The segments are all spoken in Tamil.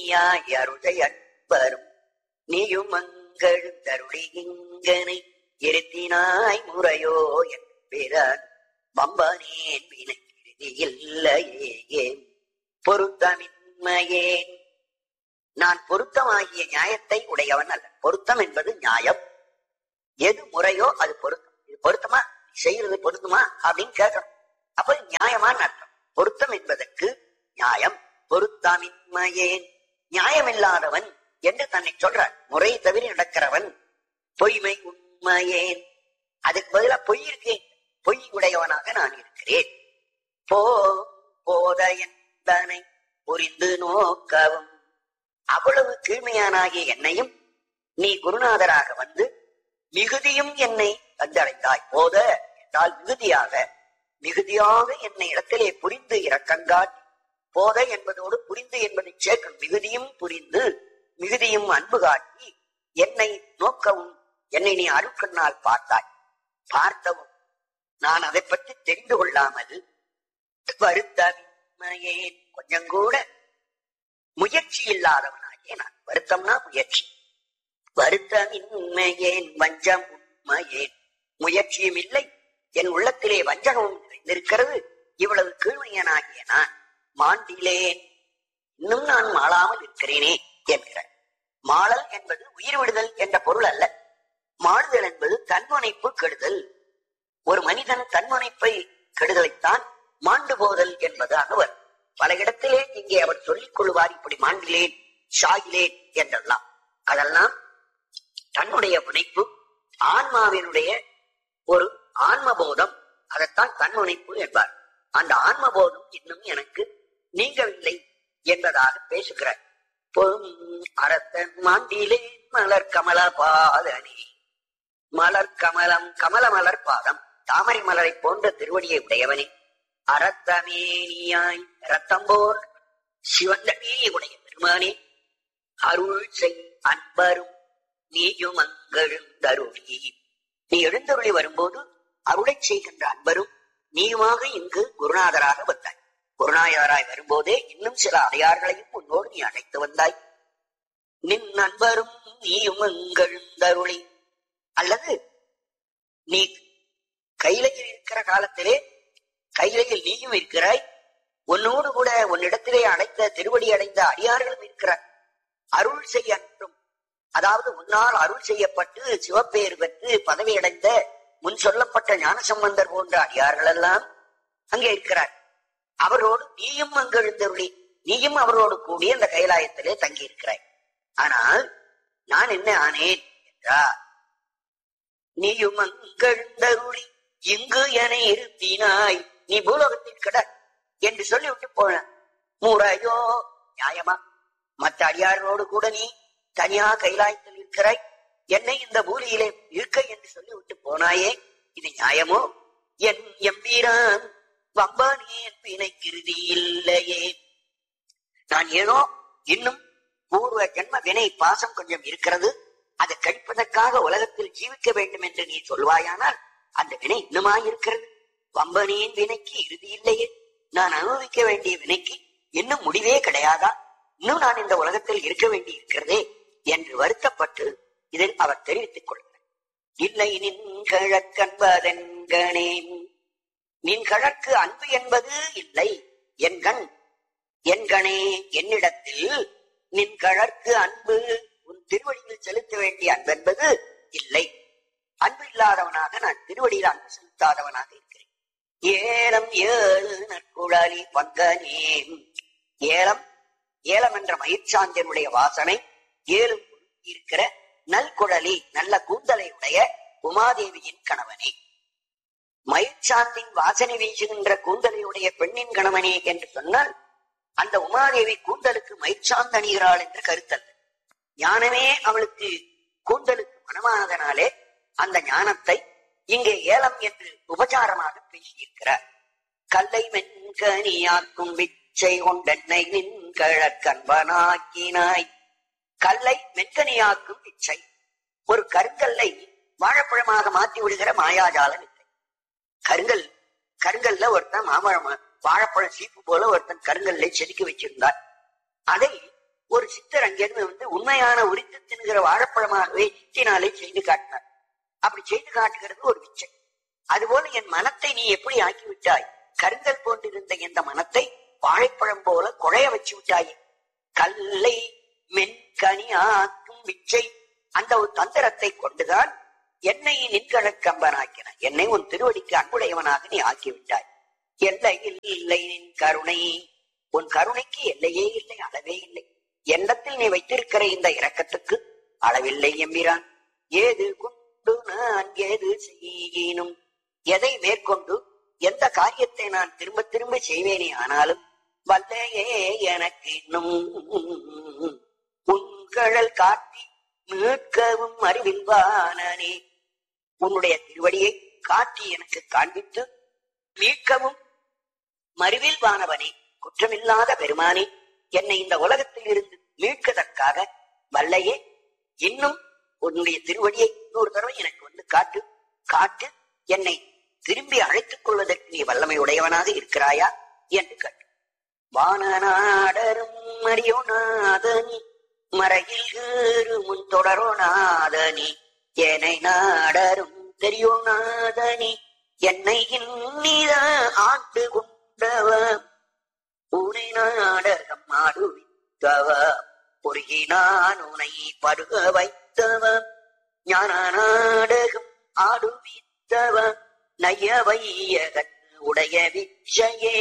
நீயாய் அருளை அன்பரும் நீயும் மங்களருளி இங்கனை இருத்தினாய் முறையோ என்பிறான் பம்பனேன் வினைக்கிருதி இல்லையே பொருத்தமின்மையே நான் பொருத்தமாகிய நியாயத்தை உடையவன் அல்ல பொருத்தம் என்பது நியாயம் எது முறையோ அது பொருத்தம் இது பொருத்தமா நீ செய்யறது பொருத்தமா அப்படின்னு கேட்கணும் அப்ப நியாயமான அர்த்தம் பொருத்தம் என்பதற்கு நியாயம் பொருத்தமின்மையேன் நியாயமில்லாதவன் என்று தன்னை சொல்றார் முறை தவிர நடக்கிறவன் பொய்மை உண்மையேன் அதுக்கு பதிலா பொய் இருக்கேன் பொய் உடையவனாக நான் இருக்கிறேன் போ போத என்பனை புரிந்து நோக்கவும் அவ்வளவு கீழ்மையானாகிய என்னையும் நீ குருநாதராக வந்து மிகுதியும் என்னை வந்தடைந்தாய் போத என்றால் மிகுதியாக மிகுதியாக என்னை இடத்திலே புரிந்து இரக்கங்காட்டி போத என்பதோடு புரிந்து என்பதை சேர்க்கும் மிகுதியும் புரிந்து மிகுதியும் அன்பு காட்டி என்னை நோக்கவும் என்னை நீ அருட்கண்ணால் பார்த்தாய் பார்த்தவும் நான் அதை பற்றி தெரிந்து கொள்ளாமல் வருத்தமின்மையேன் கொஞ்சம் கூட முயற்சி இல்லாதவனாகிய நான் வருத்தம்னா முயற்சி வருத்தமின்மையேன் வஞ்சம் உண்மையேன் முயற்சியும் இல்லை என் உள்ளத்திலே வஞ்சகமும் நிறைந்திருக்கிறது இவ்வளவு கீழ்மையனாகிய நான் மாண்டிலேன் இன்னும் நான் மாளாமல் இருக்கிறேனே என்கிறார் மாளல் என்பது உயிர் விடுதல் என்ற பொருள் அல்ல மாறுதல் என்பது தன்முனைப்பு கெடுதல் ஒரு மனிதன் தன்முனைப்பை கெடுதலைத்தான் மாண்டு போதல் என்பதாக வரும் பல இடத்திலே இங்கே அவர் சொல்லிக் கொள்வார் இப்படி மாண்டிலேன் சாகிலேன் என்றெல்லாம் அதெல்லாம் தன்னுடைய முனைப்பு ஆன்மாவினுடைய ஒரு ஆன்மபோதம் அதைத்தான் தன்முனைப்பு என்பார் அந்த ஆன்மபோதம் இன்னும் எனக்கு நீங்கவில்லை என்பதாக பேசுகிறார் பொம் அரத்தன் மாண்டிலே மலர் கமல பாதனி மலர் கமலம் கமல மலர் பாதம் தாமரை மலரை போன்ற திருவடியை உடையவனே அரத்தமேனியாய் ரத்தம் போல் சிவந்தடியை உடைய பெருமானே அருள் செய் அன்பரும் நீயும் அங்கெழுந்தருளி நீ எழுந்தருளி வரும்போது அருளை செய்கின்ற அன்பரும் நீயுமாக இங்கு குருநாதராக வந்தாய் குருநாயகராய் வரும்போதே இன்னும் சில அடையார்களையும் உன்னோடு நீ அழைத்து வந்தாய் நின் நண்பரும் நீயும் அங்கெழுந்தருளி அல்லது நீ கையிலையில் இருக்கிற காலத்திலே கையிலையில் நீயும் இருக்கிறாய் உன்னோடு கூட உன்னிடத்திலே அடைத்த திருவடி அடைந்த அடியார்களும் இருக்கிறார் அருள் செய்ய அன்றும் அதாவது உன்னால் அருள் செய்யப்பட்டு சிவப்பேறு பெற்று பதவி அடைந்த முன் சொல்லப்பட்ட ஞானசம்பந்தர் போன்ற அடியார்கள் எல்லாம் அங்கே இருக்கிறார் அவரோடு நீயும் அங்கு எழுந்தருளி நீயும் அவரோடு கூடி அந்த கைலாயத்திலே தங்கி இருக்கிறாய் ஆனால் நான் என்ன ஆனேன் என்றார் நீயும் அங்கெழுந்தருளி இங்கு என இருத்தினாய் நீ பூலோகத்தில் கிட என்று சொல்லிவிட்டு போன முறையோ நியாயமா மற்ற அடியாரோடு கூட நீ தனியா கைலாயத்தில் இருக்கிறாய் என்னை இந்த பூலியிலே இருக்க என்று சொல்லிவிட்டு போனாயே இது நியாயமோ என் எம்பீரான் வம்பானியன் பிணை கிருதி இல்லையே நான் ஏனோ இன்னும் பூர்வ ஜென்ம வினை பாசம் கொஞ்சம் இருக்கிறது அதை கழிப்பதற்காக உலகத்தில் ஜீவிக்க வேண்டும் என்று நீ சொல்வாயானால் அந்த வினை இன்னுமா இருக்கிறது வம்பனியின் வினைக்கு இறுதி இல்லையே நான் அனுபவிக்க வேண்டிய வினைக்கு இன்னும் முடிவே கிடையாதா இன்னும் நான் இந்த உலகத்தில் இருக்க வேண்டி இருக்கிறதே என்று வருத்தப்பட்டு இதில் அவர் தெரிவித்துக் கொள்கிறார் இல்லை நின் கிழக்கன்பதென்கணேன் நின் கிழக்கு அன்பு என்பது இல்லை என் கண் என்கணே என்னிடத்தில் நின் கழற்கு அன்பு உன் திருவடியில் செலுத்த வேண்டிய அன்பு என்பது இல்லை அன்பு இல்லாதவனாக நான் திருவடியில் அன்பு செலுத்தாதவனாக இருக்கிறேன் ஏலம் ஏழு நற்குழலி பங்கனேன் ஏலம் ஏலம் என்ற மயிர்ச்சாந்தியனுடைய வாசனை ஏலும் இருக்கிற நல்குழலி நல்ல கூந்தலை உடைய உமாதேவியின் கணவனே மயிர்ச்சாந்தின் வாசனை வீசுகின்ற கூந்தலையுடைய பெண்ணின் கணவனே என்று சொன்னால் அந்த உமாதேவி கூந்தலுக்கு மயிர்ச்சாந்து அணிகிறாள் என்று கருத்தல் ஞானமே அவளுக்கு கூந்தலுக்கு மனமானதனாலே அந்த ஞானத்தை இங்கே ஏலம் என்று உபச்சாரமாக பேசியிருக்கிறார் கல்லை மென்கனியாக்கும் விச்சை கொண்டென்னை நின் கழக்கன்பனாக்கினாய் கல்லை மென்கனியாக்கும் பிச்சை ஒரு கருங்கல்லை வாழைப்பழமாக மாற்றி விடுகிற மாயாஜால வித்தை கருங்கல் கருங்கல்ல ஒருத்தன் மாம்பழம் வாழைப்பழம் சீப்பு போல ஒருத்தன் கருங்கல்லை செதுக்கி வச்சிருந்தார் அதை ஒரு சித்தர் அங்கிருந்து வந்து உண்மையான உரித்து தின்கிற வாழைப்பழமாகவே சித்தினாலே செய்து காட்டினார் அப்படி செய்து காட்டுகிறது ஒரு விச்சை அதுபோல என் மனத்தை நீ எப்படி ஆக்கி விட்டாய் கருங்கல் போன்றிருந்த இந்த மனத்தை வாழைப்பழம் போல குழைய வச்சு விட்டாயே கல்லை மென்கனி ஆக்கும் விச்சை அந்த ஒரு தந்திரத்தை கொண்டுதான் என்னை நின்கழக்கம்பனாக்கின என்னை உன் திருவடிக்கு அன்புடையவனாக நீ ஆக்கிவிட்டாய் எல்லை இல்லை நின் கருணை உன் கருணைக்கு எல்லையே இல்லை அளவே இல்லை எண்ணத்தில் நீ வைத்திருக்கிற இந்த இரக்கத்துக்கு அளவில்லை எம்பிரான் ஏது கொண்டு நான் ஏது செய்யினும் எதை மேற்கொண்டு எந்த காரியத்தை நான் திரும்ப திரும்ப செய்வேனே ஆனாலும் வல்லையே எனக்கு இன்னும் உன்கழல் காட்டி மீட்கவும் அறிவில்வானே உன்னுடைய திருவடியை காட்டி எனக்கு காண்பித்து மீட்கவும் மறுவில் வானவனே குற்றமில்லாத பெருமானே என்னை இந்த உலகத்தில் இருந்து மீட்கதற்காக வல்லையே இன்னும் உன்னுடைய திருவடியை இன்னொரு தடவை எனக்கு வந்து காட்டு காட்டு என்னை திரும்பி அழைத்துக் கொள்வதற்கு நீ வல்லமை உடையவனாக இருக்கிறாயா என்று கேட்டு வானநாடரும் மரியோநாதனி மறையில் ஏறு முன் தொடரோ நாதனி என்னை நாடரும் தெரியும் நாதனி என்னை இன்னித ஆண்டு கொண்டவ உனை நாடகம் ஆடுவித்தவ பொருகி நான் உனை பருக வைத்தவ ஞான நாடகம் ஆடுவித்தவ நைய வையகத் உடைய விச்சையே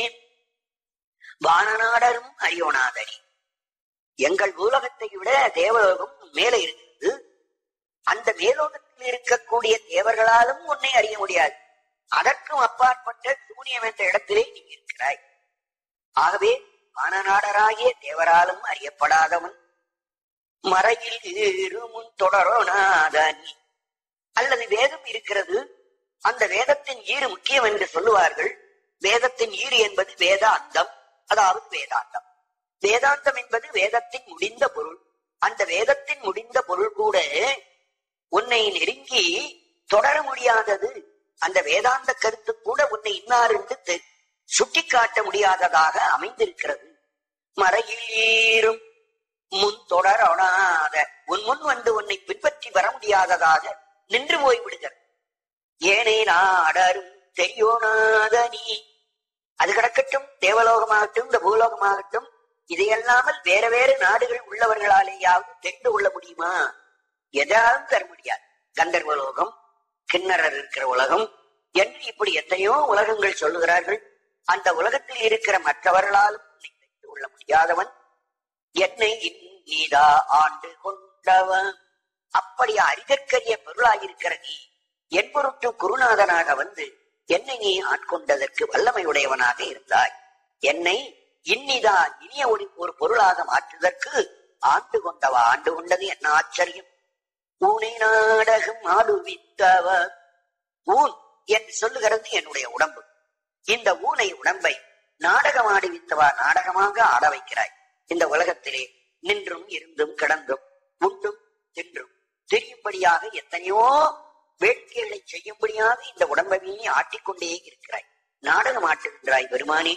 வானநாடரும் அரியோநாதனி எங்கள் பூலகத்தை விட தேவலோகம் மேலே இருக்கிறது அந்த மேலோகத்தில் இருக்கக்கூடிய தேவர்களாலும் உன்னை அறிய முடியாது அதற்கும் அப்பாற்பட்ட சூனியம் என்ற இடத்திலே நீ இருக்கிறாய் ஆகவே வானநாடராகிய தேவராலும் அறியப்படாதவன் மறையில் இருமுன் தொடரோனாதனி அல்லது வேதம் இருக்கிறது அந்த வேதத்தின் ஈறு முக்கியம் என்று சொல்லுவார்கள் வேதத்தின் ஈறு என்பது வேதாந்தம் அதாவது வேதாந்தம் வேதாந்தம் என்பது வேதத்தின் முடிந்த பொருள் அந்த வேதத்தின் முடிந்த பொருள் கூட உன்னை நெருங்கி தொடர முடியாதது அந்த வேதாந்த கருத்து கூட உன்னை இன்னார் என்று சுட்டிக்காட்ட முடியாததாக அமைந்திருக்கிறது மறையில் ஏறும் முன் தொடராத உன் முன் வந்து உன்னை பின்பற்றி வர முடியாததாக நின்று போய் விடுகிறது ஏனே நாடரும் தெரியோனாத நீ அது கிடக்கட்டும் தேவலோகமாகட்டும் இந்த பூலோகமாகட்டும் இதையல்லாமல் வேற வேற நாடுகள் உள்ளவர்களாலேயாவது தெரிந்து கொள்ள முடியுமா எதாலும் தர முடியாது கந்தர்வலோகம் கிண்ணறர் இருக்கிற உலகம் என்று இப்படி எத்தனையோ உலகங்கள் சொல்லுகிறார்கள் அந்த உலகத்தில் இருக்கிற மற்றவர்களாலும் உன்னை தெரிந்து கொள்ள முடியாதவன் என்னை நீதா ஆண்டு கொண்டவன் அப்படி அறிதற்கரிய பொருளாயிருக்கிற நீ என் பொருட்டு குருநாதனாக வந்து என்னை நீ ஆட்கொண்டதற்கு வல்லமை உடையவனாக இருந்தாய் என்னை இன்னிதா இனிய ஒரு ஒரு பொருளாக மாற்றுவதற்கு ஆண்டு கொண்டவா ஆண்டு கொண்டது என்ன ஆச்சரியம் ஊனை நாடகம் ஆடுவித்தவ ஊன் என்று சொல்லுகிறது என்னுடைய உடம்பு இந்த ஊனை உடம்பை நாடகம் ஆடுவித்தவா நாடகமாக ஆட வைக்கிறாய் இந்த உலகத்திலே நின்றும் இருந்தும் கிடந்தும் உண்டும் தின்றும் தெரியும்படியாக எத்தனையோ வேட்கைகளை செய்யும்படியாக இந்த உடம்பை நீ ஆட்டிக்கொண்டே இருக்கிறாய் நாடகம் ஆட்டுகின்றாய் பெருமானே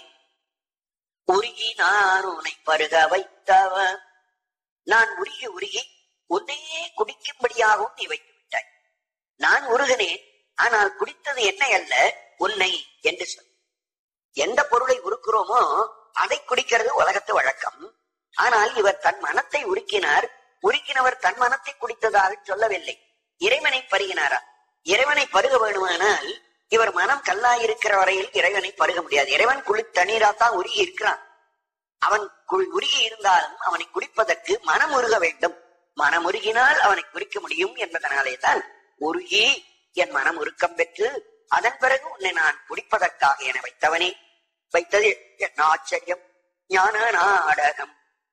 உருகி நான் உன்னை பருக வைத்தவ நான் உருகி உருகி உன்னையே குடிக்கும்படியாகவும் நீ வைத்து விட்டாய் நான் உருகினேன் ஆனால் குடித்தது என்னை அல்ல உன்னை என்று சொல் எந்த பொருளை உருக்குறோமோ அதை குடிக்கிறது உலகத்து வழக்கம் ஆனால் இவர் தன் மனத்தை உருக்கினார் உருக்கினவர் தன் மனத்தை குடித்ததாக சொல்லவில்லை இறைவனை பருகினாரா இறைவனை பருக வேணுமானால் இவர் மனம் கல்லாயிருக்கிற வரையில் இறைவனை பருக முடியாது இறைவன் குளி தண்ணீரா தான் உருகி இருக்கிறான் அவன் கு- உருகி இருந்தாலும் அவனை குடிப்பதற்கு மனம் உருக வேண்டும் மனம் உருகினால் அவனை குறிக்க முடியும் என்பதனாலே தான் உருகி என் மனம் உருக்கம் பெற்று அதன் பிறகு உன்னை நான் குடிப்பதற்காக என வைத்தவனே வைத்தது என்ன ஆச்சரியம் ஞான நாடகம்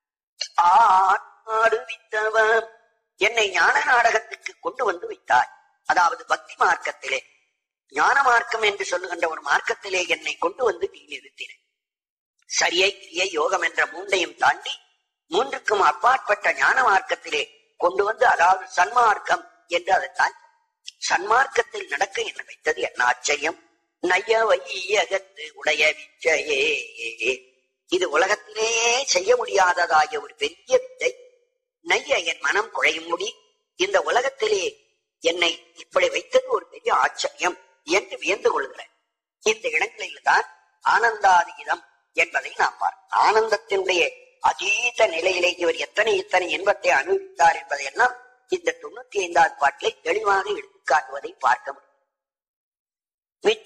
ஆடுவித்தவன் என்னை ஞான நாடகத்துக்கு கொண்டு வந்து வைத்தாய் அதாவது பக்தி மார்க்கத்திலே ஞான மார்க்கம் என்று சொல்லுகின்ற ஒரு மார்க்கத்திலே என்னை கொண்டு வந்து நீ நிறுத்தின சரியை கிரியை யோகம் என்ற மூன்றையும் தாண்டி மூன்றுக்கும் அப்பாற்பட்ட ஞான மார்க்கத்திலே கொண்டு வந்து அதாவது சன்மார்க்கம் என்று அதைத்தான் சன்மார்க்கத்தில் நடக்க என்ன வைத்தது என்ன ஆச்சரியம் நய வையகத்து உடைய விச்சையே இது உலகத்திலேயே செய்ய முடியாததாகிய ஒரு பெரிய வித்தை நைய என் மனம் குழையும்படி இந்த உலகத்திலே என்னை இப்படி வைத்தது ஒரு பெரிய ஆச்சரியம் என்று வியந்து கொள்கிறேன் இந்த இடங்களில் தான் ஆனந்தாதீதம் என்பதை நாம் பார்க்கிறோம் ஆனந்தத்தினுடைய அதீத நிலையிலே இவர் எத்தனை இத்தனை இன்பத்தை அனுபவித்தார் என்பதையெல்லாம் இந்த தொண்ணூத்தி ஐந்தாவது பாட்டிலே தெளிவாக எடுத்துக்காட்டுவதை பார்க்க முடியும்